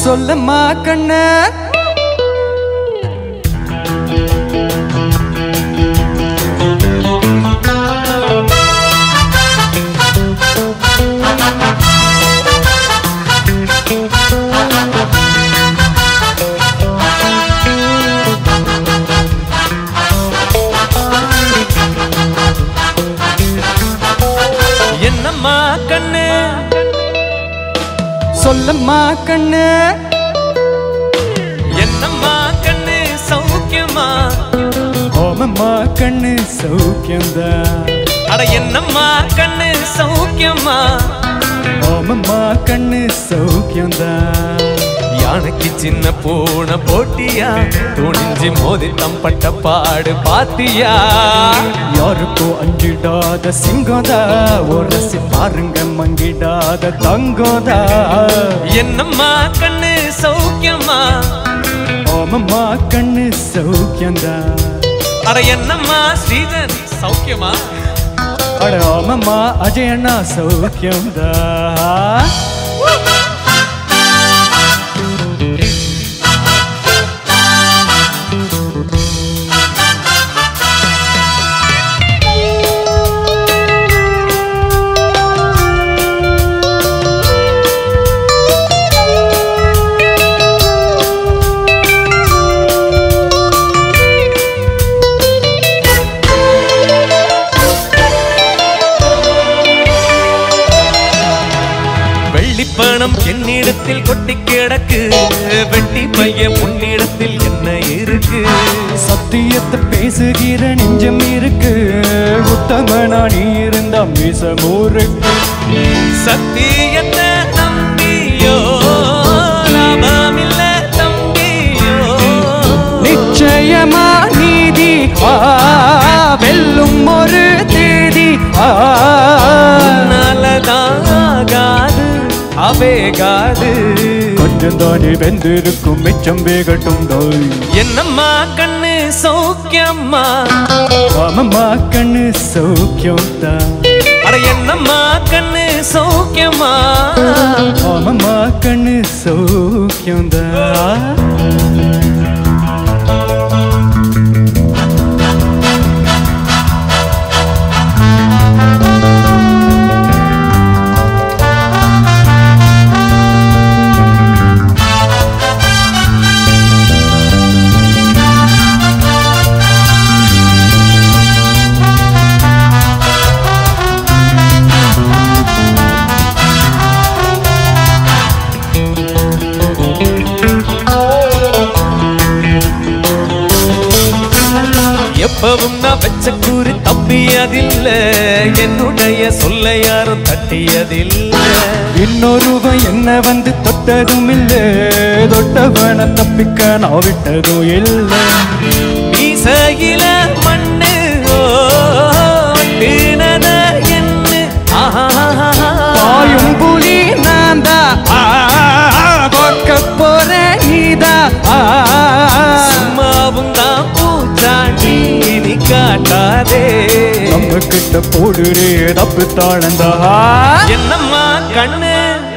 சொல்லம்மா கண்ணு என்னம்மா கண்ணு சொல்லம்மா கண்ணு என்னம்மா கண்ணு சௌக்கியமா ஓமம்மா கண்ணு சௌக்கியம்தான் அட என்னம்மா கண்ணு சௌக்கியமா ஓமம்மா கண்ணு சௌக்கியம்தான் யானைக்கு சின்ன பூனை போட்டியா துணிஞ்சு மோதி தம்பட்ட பாடு பாத்தியா யாருக்கோ அஞ்சிடாத சிங்கோதா ஒரசி பாருங்க மங்கிடாத தங்கோதா என்னம்மா கண்ணு சௌக்கியமா ஓமம்மா கண்ணு சௌக்கியம்தான் அட என்னம்மா ஸ்ரீதன் சௌக்கியமா அட ஓமம்மா அஜயண்ணா சௌக்கியம்தான் வெள்ளிப்பணம் என்னிடத்தில் கொட்டி கிடக்கு வெட்டி பைய உன்னிடத்தில் என்ன இருக்கு சத்தியத்தை பேசுகிற நெஞ்சம் இருக்கு உத்தமனா நீ இருந்தா மீச மூருக்கு சத்தியத்தை நம்பியோ லாபமில்ல தம்பியோ நிச்சயமா நீதி ஆ, வெல்லும் ஒரு தேதி ஆ, நல்லதான் ஆகாது அவேகாது கொஞ்சம் தானே வெந்திருக்கும் மிச்சம் வேகட்டும் நோய் என்னம்மா கண்ணு சௌக்கியம்மா ஆமம்மா கண்ணு சௌக்கியம் தான் அட என்னம்மா கண்ணு சௌக்கியமா ஆமம்மா கண்ணு சௌக்கியம் தான் எப்பவும் நான் வச்ச கூறி தப்பியதில்ல என்னுடைய சொல்ல யாரும் தட்டியதில்ல இன்னொருவன் என்ன வந்து தொட்டதும் இல்ல தொட்டவன தப்பிக்க நான் விட்டதும் இல்ல மீசையில மண்ணு ஓ, ஒட்டினத எண்ணு ஆஹா பாயும் புலி நான் தான் கொக்க போற நீதா சும்மாவும் தான் பூச்சாண்டி நீ காட்டாதே நம்ம கிட்ட போடுறே தப்பு தாழந்தா என்னம்மா கண்ணு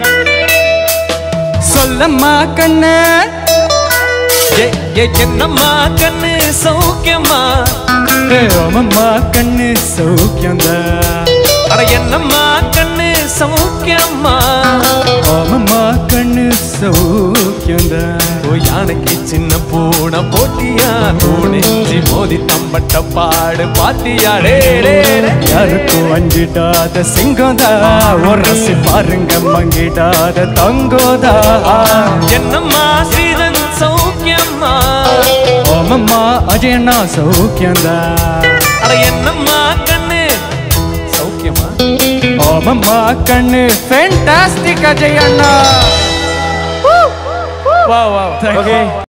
சொல்லம்மா கண்ணு ஏ, ஏ, என்னம்மா கண்ணு சௌக்கியமா அம்மம்மா கண்ணு சௌக்கியந்தா அட என்னம்மா கண்ணு சௌக்கியமா அம்மம்மா கண்ணு சௌக்கியந்தா ஓ யானைக்கு சின்ன பூனை போட்டியா தூணிஞ்சி மோதி தம்பட்ட பாடு பாத்தியா டே டே, டே. யாருக்கும் அஞ்சிடாத சிங்கோதா ஒரசி பாருங்க மங்கிடாத தங்கோதா என்னம்மா சீதன் சௌக்கியமா அம்மம்மா அஜயண்ணா சௌக்கியந்தா அட என்னம்மா கண்ணு சௌக்கியமா அம்மம்மா கண்ணு ஃபேண்டாஸ்டிக் அஜயண்ணா வா வா Thank you.